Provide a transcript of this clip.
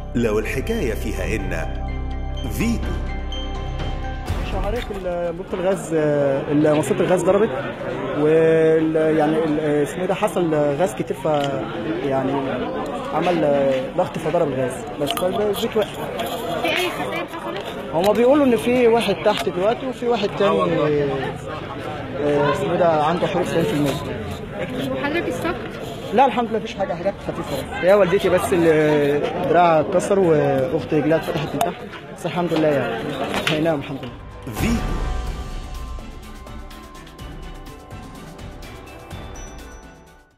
لو الحكاية فيها إن فيتو شهرية بوبة الغاز ال- ماسورة الغاز ضربت وال يعني ال- اسمه إيه ده حصل غاز كتير ف يعني عمل ضغط فضرب الغاز بس فالبيت وقف في اي خسائر حصلت؟ هما بيقولوا ان في واحد تحت دلوقتي وفي واحد تاني آه، اسمه إيه ده عنده حروق 90% وحضرتك السكر؟ لا الحمد لله مفيش حاجه حاجات خفيفه بس هي والدتي بس اللي دراعها اتكسر واخت رجلها اتفتحت من تحت بس الحمد لله يعني هينام الحمد لله فيتو